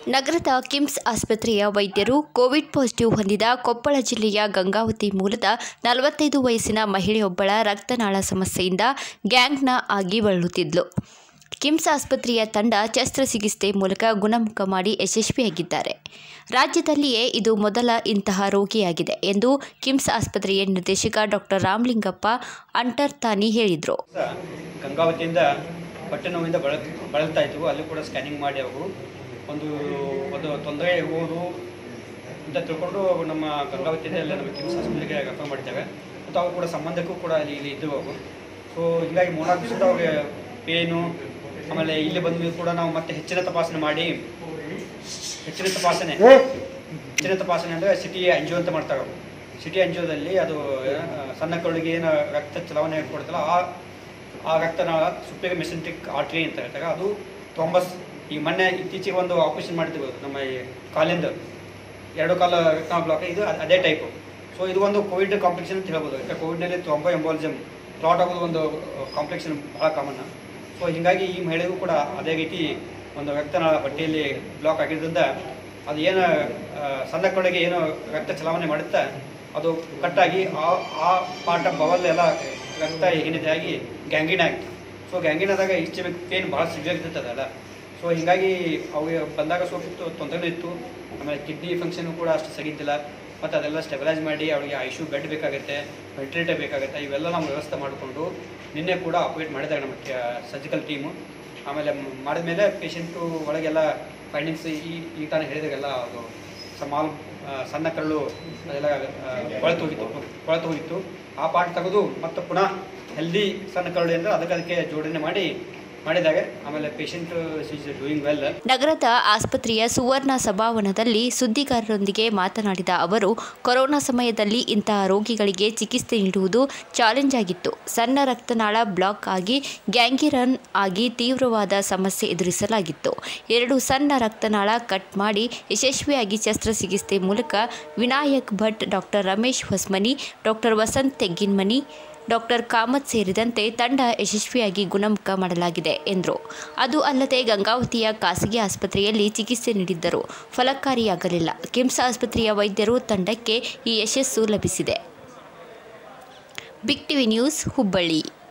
ನಗರದ ಕಿಮ್ಸ್ ಆಸ್ಪತ್ರೆಯ ವೈದ್ಯರು ಕೋವಿಡ್ ಪಾಸಿಟಿವ್ ಹೊಂದಿದ ಕೊಪ್ಪಳ ಜಿಲ್ಲೆಯ ಗಂಗಾವತಿ ಮೂಲದ ನಲವತ್ತೈದು ವಯಸ್ಸಿನ ಮಹಿಳೆಯೊಬ್ಬಳ ರಕ್ತನಾಳ ಸಮಸ್ಯೆಯಿಂದ ಗ್ಯಾಂಗ್ನ ಆಗಿ ಬಳಲುತ್ತಿದ್ಲು ಕಿಮ್ಸ್ ಆಸ್ಪತ್ರೆಯ ತಂಡ ಶಸ್ತ್ರಚಿಕಿತ್ಸೆ ಮೂಲಕ ಗುಣಮುಖ ಮಾಡಿ ಯಶಸ್ವಿಯಾಗಿದ್ದಾರೆ ರಾಜ್ಯದಲ್ಲಿಯೇ ಇದು ಮೊದಲ ಇಂತಹ ರೋಗಿಯಾಗಿದೆ ಎಂದು ಕಿಮ್ಸ್ ಆಸ್ಪತ್ರೆಯ ನಿರ್ದೇಶಕ ಡಾಕ್ಟರ್ ರಾಮಲಿಂಗಪ್ಪ ಅಂಟರ್ತಾನಿ ಹೇಳಿದರು ಸಹ ಗಂಗಾವತಿಯಿಂದ ಹೊಟ್ಟೆ ನೋವಿಂದ ಬಳ ಬಳಲ್ತಾ ಇದ್ವು ಅಲ್ಲಿ ಕೂಡ ಸ್ಕ್ಯಾನಿಂಗ್ ಮಾಡಿ ಅವರು ಒಂದು ಒಂದು ತೊಂದರೆ ಇರ್ಬೋದು ಅಂತ ತಿಳ್ಕೊಂಡು ನಮ್ಮ ಗಂಗಾವತಿಯಿಂದ ಎಲ್ಲ ನಮ್ಮ ಕಿಮ್ಸ್ ಹಾಸ್ಪಿಟಲ್ಗೆ ರೆಫರ್ ಮಾಡಿದ್ದಾರೆ ಮತ್ತು ಅವ್ರು ಕೂಡ ಸಂಬಂಧಕ್ಕೂ ಕೂಡ ಅಲ್ಲಿ ಇಲ್ಲಿ ಇದ್ದರು ಅವರು ಸೊ ಹೀಗಾಗಿ ಮೂರ್ನಾಲ್ಕು ದಿವಸದ ಅವ್ರಿಗೆ ಪೇನು ಆಮೇಲೆ ಇಲ್ಲಿ ಬಂದ ಕೂಡ ನಾವು ಮತ್ತೆ ಹೆಚ್ಚಿನ ತಪಾಸಣೆ ಮಾಡಿ ಹೆಚ್ಚಿನ ತಪಾಸಣೆ ಹೆಚ್ಚಿನ ತಪಾಸಣೆ ಅಂದರೆ ಸಿಟಿ ಅಂಜು ಅಂತ ಮಾಡ್ತಾರೆ ಅವರು ಸಿಟಿ ಅಂಜೋದಲ್ಲಿ ಅದು ಆ, ಸಣ್ಣ ಕರುಳಿಗೆ ಏನು ರಕ್ತ ಚಲಾವಣೆ ಕೊಡ್ತಲ್ಲ ಆ ಆ ರಕ್ತನಾಳ ಸುಪೇರಿಯರ್ ಮೆಸೆಂಟ್ರಿಕ್ ಆರ್ಟ್ರಿ ಅಂತ ಹೇಳ್ತಾರೆ ಅದು ಥ್ರೋಂಬಸ್ ಈ ಮೊನ್ನೆ ಇತ್ತೀಚೆಗೆ ಒಂದು ಆಪರೇಷನ್ ಮಾಡ್ತೀವಿ ನಮ್ಮ ಈ ಕಾಲಿಂದ ಎರಡು ಕಾಲ ರಕ್ತನಾಳ ಬ್ಲಾಕ್ ಇದು ಅದ್- ಅದೇ ಟೈಪು ಸೊ ಇದು ಒಂದು ಕೋವಿಡ್ ಕಾಂಪ್ಲಿಕೇಶನ್ ಅಂತ ಹೇಳ್ಬೋದು ಯಾಕೆ ಕೋವಿಡ್ನಲ್ಲಿ ಥ್ರೋಂಬೋ ಎಂಬೋಲಿಸಮ್ ಕ್ಲಾಟ್ ಆಗೋದು ಒಂದು ಕಾಂಪ್ಲಿಕೇಶನ್ ಭಾಳ ಕಾಮನ್ ಸೊ ಹೀಗಾಗಿ ಈ ಮಹಿಳೆಗೂ ಕೂಡ ಅದೇ ರೀತಿ ಒಂದು ರಕ್ತನಾಳ ಹೊಟ್ಟೆಯಲ್ಲಿ ಬ್ಲಾಕ್ ಆಗಿದ್ದರಿಂದ ಅದು ಏನು ಆ, ಸಣ್ಣ ಕಡೆಗೆ ಏನು ರಕ್ತ ಚಲಾವಣೆ ಮಾಡುತ್ತೆ ಅದು ಕಟ್ಟಾಗಿ ಆ ಆ ಪಾರ್ಟ್ ಆಫ್ ಬವಲ್ ಎಲ್ಲ ರಕ್ತ ಏನಿದೆ ಆಗಿ ಗ್ಯಾಂಗಿನ ಆಯಿತು ಸೊ ಗ್ಯಾಂಗಿನ್ ಆದಾಗ ಈಚೆ ಪೇನ್ ಭಾಳ ಸಿವಿಯರ್ ಇರ್ತದಲ್ಲ ಸೊ ಹೀಗಾಗಿ ಅವಿಗೆ ಬಂದಾಗ ಸ್ವಲ್ಪ ತೊಂದರೆ ಇತ್ತು ಆಮೇಲೆ ಕಿಡ್ನಿ ಫಂಕ್ಷನ್ ಕೂಡ ಅಷ್ಟು ಸರಿದ್ದಿಲ್ಲ ಮತ್ತು ಅದೆಲ್ಲ ಸ್ಟೆಬಿಲೈಸ್ ಮಾಡಿ ಅವಳಿಗೆ ಐಶು ಬೆಡ್ ಬೇಕಾಗುತ್ತೆ ವೆಂಟಿಲೇಟರ್ ಬೇಕಾಗುತ್ತೆ ಇವೆಲ್ಲ ನಾವು ವ್ಯವಸ್ಥೆ ಮಾಡಿಕೊಂಡು ನಿನ್ನೆ ಕೂಡ ಆಪ್ರೇಟ್ ಮಾಡಿದಾಗ ನಮ್ಮ ಸರ್ಜಿಕಲ್ ಟೀಮು ಆಮೇಲೆ ಮಾಡಿದ ಮೇಲೆ ಪೇಷಂಟು ಒಳಗೆಲ್ಲ ಫೈಂಡಿಂಗ್ಸ್ ಈ ಈ ತಾನೇ ಹೇಳಿದಾಗೆಲ್ಲ ಅದು ಸಮಾಲ್ ಆ, ಸಣ್ಣ ಕಳ್ಳು ಅದೆಲ್ಲ ಕೊಳೆತು ಹೋಗಿತ್ತು ಕೊಳೆತು ಹೋಗಿತ್ತು ಆ ಪಾರ್ಟ್ ತೆಗೆದು ಮತ್ತೆ ಪುನಃ ಹೆಲ್ದಿ ಸಣ್ಣ ಕರಡು ಅಂದರೆ ಅದಕ್ಕೆ ಅದಕ್ಕೆ ಜೋಡಣೆ ಮಾಡಿ ಮಾಡಿದಾಗ ಆಮೇಲೆ ಪೇಷಂಟ್ ಈಸ್ ಡೂಯಿಂಗ್ ವೆಲ್ ನಗರದ ಆಸ್ಪತ್ರೆಯ ಸುವರ್ಣ ಸಭಾವನದಲ್ಲಿ ಸುದ್ದಿಗಾರರೊಂದಿಗೆ ಮಾತನಾಡಿದ ಅವರು ಕೊರೋನಾ ಸಮಯದಲ್ಲಿ ಇಂತಹ ರೋಗಿಗಳಿಗೆ ಚಿಕಿತ್ಸೆ ನೀಡುವುದು ಚಾಲೆಂಜ್ ಆಗಿತ್ತು ಸಣ್ಣ ರಕ್ತನಾಳ ಬ್ಲಾಕ್ ಆಗಿ ಗ್ಯಾಂಗಿರನ್ ಆಗಿ ತೀವ್ರವಾದ ಸಮಸ್ಯೆ ಎದುರಿಸಲಾಗಿತ್ತು ಎರಡು ಸಣ್ಣ ರಕ್ತನಾಳ ಕಟ್ ಮಾಡಿ ಯಶಸ್ವಿಯಾಗಿ ಶಸ್ತ್ರಚಿಕಿತ್ಸೆ ಮೂಲಕ Vinayak Bhat doctor Ramesh Hosmani doctor Vasant Tegginmani doctor Kamath ಸೇರಿದಂತೆ ತಂಡ ಯಶಸ್ವಿಯಾಗಿ ಗುಣಮುಖ ಮಾಡಲಾಗಿದೆ ಎಂದರು ಅದು ಅಲ್ಲದೆ ಗಂಗಾವತಿಯ ಖಾಸಗಿ ಆಸ್ಪತ್ರೆಯಲ್ಲಿ ಚಿಕಿತ್ಸೆ ನೀಡಿದ್ದರೂ ಫಲಕಾರಿಯಾಗಲಿಲ್ಲ ಕಿಮ್ಸ್ ಆಸ್ಪತ್ರೆಯ ವೈದ್ಯರು ತಂಡಕ್ಕೆ ಈ ಯಶಸ್ಸು ಲಭಿಸಿದೆ ಬಿಗ್ ಟಿವಿ ನ್ಯೂಸ್ ಹುಬ್ಬಳ್ಳಿ